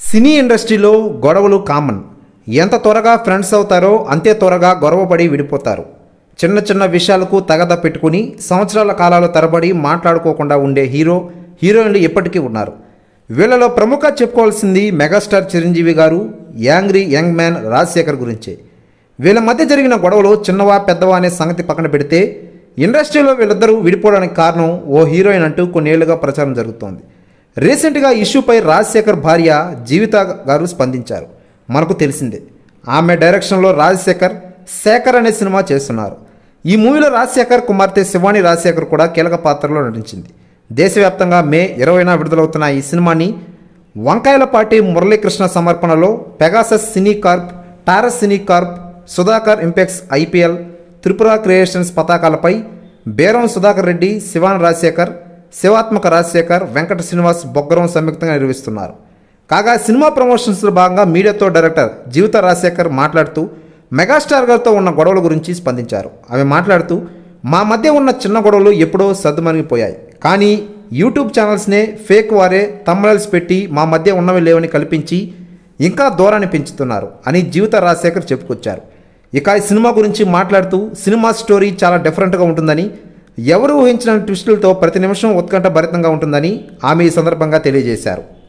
సినీ ఇండస్ట్రీలో గొడవలు కామన్ ఎంత త్వరగా ఫ్రెండ్స్ అవుతారో అంతే త్వరగా గొడవపడి విడిపోతారు చిన్న చిన్న విషయాలకు తగద పెట్టుకుని సంవత్సరాల కాలాల తరబడి మాట్లాడుకోకుండా ఉండే హీరో హీరోయిన్లు ఇప్పటికీ ఉన్నారు వీళ్ళలో ప్రముఖ చెప్పుకోవాల్సింది మెగాస్టార్ చిరంజీవి గారు యాంగ్రీ యంగ్ మ్యాన్ రాజశేఖర్ గురించే వీళ్ళ మధ్య జరిగిన గొడవలు చిన్నవా పెద్దవా అనే సంగతి పక్కన పెడితే ఇండస్ట్రీలో వీళ్ళిద్దరూ విడిపోవడానికి కారణం ఓ హీరోయిన్ అంటూ కొన్నేళ్లుగా ప్రచారం జరుగుతోంది రీసెంట్గా ఇష్యూపై రాజశేఖర్ భార్య జీవిత గారు స్పందించారు మనకు తెలిసిందే ఆమె డైరెక్షన్లో రాజశేఖర్ శేఖర్ అనే సినిమా చేస్తున్నారు ఈ మూవీలో రాజశేఖర్ కుమార్తె శివాని రాజశేఖర్ కూడా కీలక పాత్రలో నటించింది దేశవ్యాప్తంగా మే ఇరవైన విడుదలవుతున్న ఈ సినిమాని వంకాయలపాటి మురళీకృష్ణ సమర్పణలో Pegasus cine corp Taurus cine corp Sudhakar impex IPL Tripura creations పతాకాలపై బేరం సుధాకర్ రెడ్డి శివాన్ రాజశేఖర్ శివాత్మక రాజశేఖర్ వెంకట శ్రీనివాస్ బొగ్గరం సంయుక్తంగా నిర్వహిస్తున్నారు కాగా సినిమా ప్రమోషన్స్లో భాగంగా మీడియాతో డైరెక్టర్ జీవిత రాజశేఖర్ మాట్లాడుతూ మెగాస్టార్ గారితో ఉన్న గొడవల గురించి స్పందించారు ఆమె మాట్లాడుతూ మా మధ్య ఉన్న చిన్న గొడవలు ఎప్పుడో సర్దుమణిగిపోయాయి కానీ యూట్యూబ్ ఛానల్స్నే ఫేక్ వారే తమ్మలల్స్ పెట్టి మా మధ్య ఉన్నవి లేవని కల్పించి ఇంకా దూరాన్ని పెంచుతున్నారు అని జీవిత రాజశేఖర్ చెప్పుకొచ్చారు ఇక ఈ సినిమా గురించి మాట్లాడుతూ సినిమా స్టోరీ చాలా డిఫరెంట్గా ఉంటుందని ఎవరు ఊహించిన ట్విస్టులతో ప్రతి నిమిషం ఉత్కంఠ భరితంగా ఉంటుందని ఆమె ఈ సందర్భంగా తెలియజేశారు